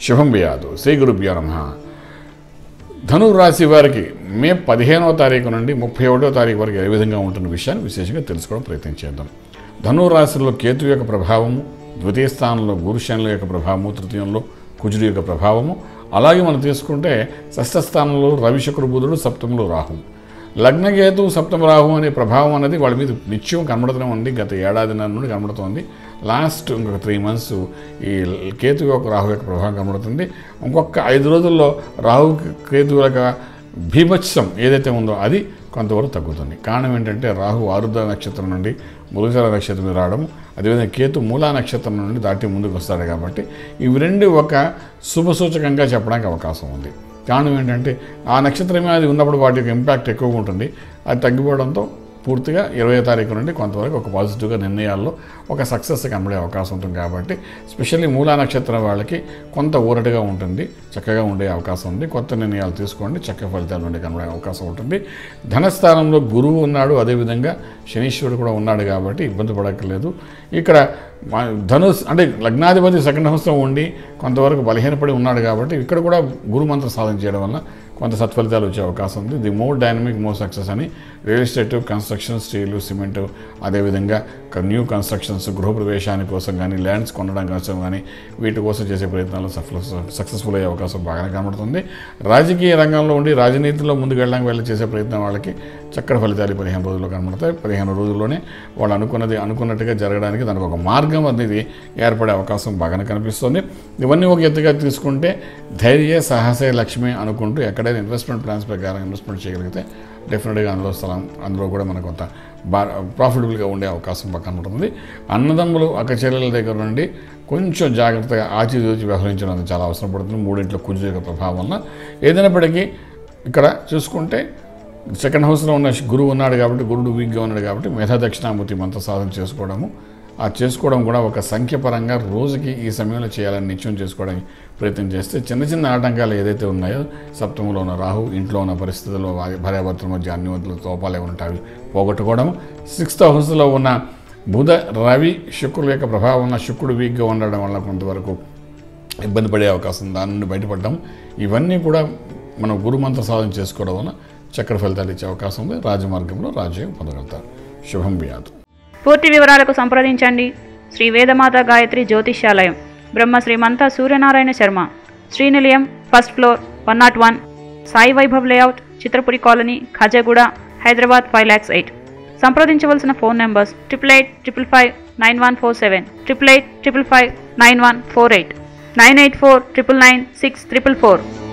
శుభం వ్యాధు శ్రీ గురుభ్యో నమ ధను రాశి వారికి మే పదిహేనవ తారీఖు నుండి ముప్పై ఒకటో తారీఖు వరకు ఏ విధంగా ఉంటున్న విషయాన్ని విశేషంగా తెలుసుకోవడం ప్రయత్నం చేద్దాం ధను రాశిలో కేతు యొక్క ప్రభావము ద్వితీయ స్థానంలో గురుశనుల యొక్క ప్రభావము తృతీయంలో కుజుడు యొక్క ప్రభావము అలాగే మనం తీసుకుంటే షష్ఠ స్థానంలో రవిశుక్ర బుధుడు సప్తమంలో రాహు లగ్నకేతు సప్తమ రాహు అనే ప్రభావం అనేది వాళ్ళ మీద నిత్యం కనబడుతూనే ఉంది గత ఏడాదిన్నర నుండి కనబడుతోంది లాస్ట్ ఇంకొక త్రీ మంత్స్ ఈ కేతు యొక్క రాహు యొక్క ప్రభావం కనబడుతుంది ఇంకొక ఐదు రోజుల్లో రాహు కేతు యొక్క భీభత్సం ఏదైతే ఉందో అది కొంతవరకు తగ్గుతుంది కారణం ఏంటంటే రాహు ఆరుద్ర నక్షత్రం నుండి మృగశల నక్షత్రం మీద రావడం అదేవిధంగా కేతు మూలా నక్షత్రం నుండి దాటి ముందుకు వస్తాడు కాబట్టి ఇవి రెండు ఒక శుభసూచకంగా చెప్పడానికి అవకాశం ఉంది కారణం ఏంటంటే ఆ నక్షత్రమే అది ఉన్నప్పుడు వాటి యొక్క ఇంపాక్ట్ ఎక్కువగా ఉంటుంది అది తగ్గిపోవడంతో పూర్తిగా ఇరవై తారీఖు నుండి కొంతవరకు ఒక పాజిటివ్గా నిర్ణయాల్లో ఒక సక్సెస్ కనబడే అవకాశం ఉంటుంది కాబట్టి స్పెషల్లీ మూలా నక్షత్రం వాళ్ళకి కొంత ఊరటగా ఉంటుంది చక్కగా ఉండే అవకాశం ఉంది కొత్త నిర్ణయాలు తీసుకోండి చక్కగా ఫలితాలు నుండి కనబడే అవకాశం ఉంటుంది ధనస్థానంలో గురువు ఉన్నాడు అదేవిధంగా శనీశ్వరుడు కూడా ఉన్నాడు కాబట్టి ఇబ్బంది పడక్కర్లేదు ఇక్కడ మా- ధనుస్ అంటే లగ్నాధిపతి సెకండ్ హౌస్లో ఉండి కొంతవరకు బలహీనపడి ఉన్నాడు కాబట్టి ఇక్కడ కూడా గురు మంత్ర సాధన చేయడం వల్ల కొంత సత్ఫలితాలు వచ్చే అవకాశం ఉంది the more dynamic more success అని real estate construction steel cement అదేవిధంగా న్యూ కన్స్ట్రక్షన్స్ గృహప్రవేశాని కోసం కానీ ల్యాండ్స్ కొనడం కోసం కానీ వీటి కోసం చేసే ప్రయత్నాలు సఫల సక్సెస్ఫుల్ అయ్యే అవకాశం బాగానే కనబడుతుంది రాజకీయ రంగంలో ఉండి రాజనీతిలో ముందుకు వెళ్ళడానికి వెళ్ళి చేసే ప్రయత్నం వాళ్ళకి చక్కటి ఫలితాలు ఈ పదిహేను రోజుల్లో కనబడతాయి పదిహేను రోజుల్లోనే వాళ్ళు అనుకున్నది అనుకున్నట్టుగా జరగడానికి దానికి ఒక మార్గం అనేది ఏర్పడే అవకాశం బాగానే కనిపిస్తుంది ఇవన్నీ ఒక ఎత్తుగా తీసుకుంటే ధైర్య సాహసే లక్ష్మి అనుకుంటూ ఎక్కడైనా ఇన్వెస్ట్మెంట్ ప్లాన్స్ ప్రకారం ఇన్వెస్ట్మెంట్ చేయగలిగితే డెఫినెట్గా అందులో స్థలం అందులో కూడా మనకు కొంత బా ప్రాఫిటబుల్గా ఉండే అవకాసం పక్కన ఉంటుంది అన్నదమ్ములు అక్క చెల్లెల దగ్గర నుండి కొంచెం జాగ్రత్తగా ఆచితూచి వ్యవహరించడం చాలా అవసరం పడుతుంది మూడింట్లో కుజు యొక్క ప్రభావం వల్ల ఏదైనప్పటికీ ఇక్కడ చూసుకుంటే సెకండ్ హౌస్లో ఉన్న గురువు ఉన్నాడు కాబట్టి గురుడు వీక్గా ఉన్నాడు కాబట్టి మేధా దక్షిణామూర్తి మంత్ర సాధన చేసుకోవడము ఆ చేసుకోవడం కూడా ఒక సంఖ్యపరంగా రోజుకి ఈ సమయంలో చేయాలని నిత్యం చేసుకోవడానికి ప్రయత్నం చేస్తే చిన్న చిన్న ఆటంకాలు ఏదైతే ఉన్నాయో సప్తమంలో ఉన్న రాహు ఇంట్లో ఉన్న పరిస్థితుల్లో భార్య- భార్యాభర్తల మధ్య అన్యోన్యతలు తోపాలు ఏమి ఉంటాయి పోగొట్టుకోవడం సిక్స్త్ హౌస్లో ఉన్న బుధ రవి శుక్రుల యొక్క ప్రభావం ఉన్న శుక్రుడు వీక్గా ఉండడం వల్ల కొంతవరకు ఇబ్బంది పడే అవకాశం ఉంది. దాని నుండి బయటపడడం ఇవన్నీ కూడా మనం గురుమంత్ర సాధన చేసుకోవడం వల్ల చక్కటి ఫలితాలు ఇచ్చే అవకాశం ఉంది రాజమార్గంలో రాజ్యం పొందగలుగుతారు శుభం వ్యాధు పూర్తి వివరాలకు సంప్రదించండి Shri Vedamata Gayatri Jyotishyalayam Brahma Srimantha Suryanarayana Sharma Srinilayam first floor one not one Sai Vaibhav layout Chitrapuri colony Khajaguda Hyderabad five lakhs eight సంప్రదించవలసిన phone numbers triple eight triple five nine one four seven triple eight triple five nine one four eight nine eight four triple nine six triple four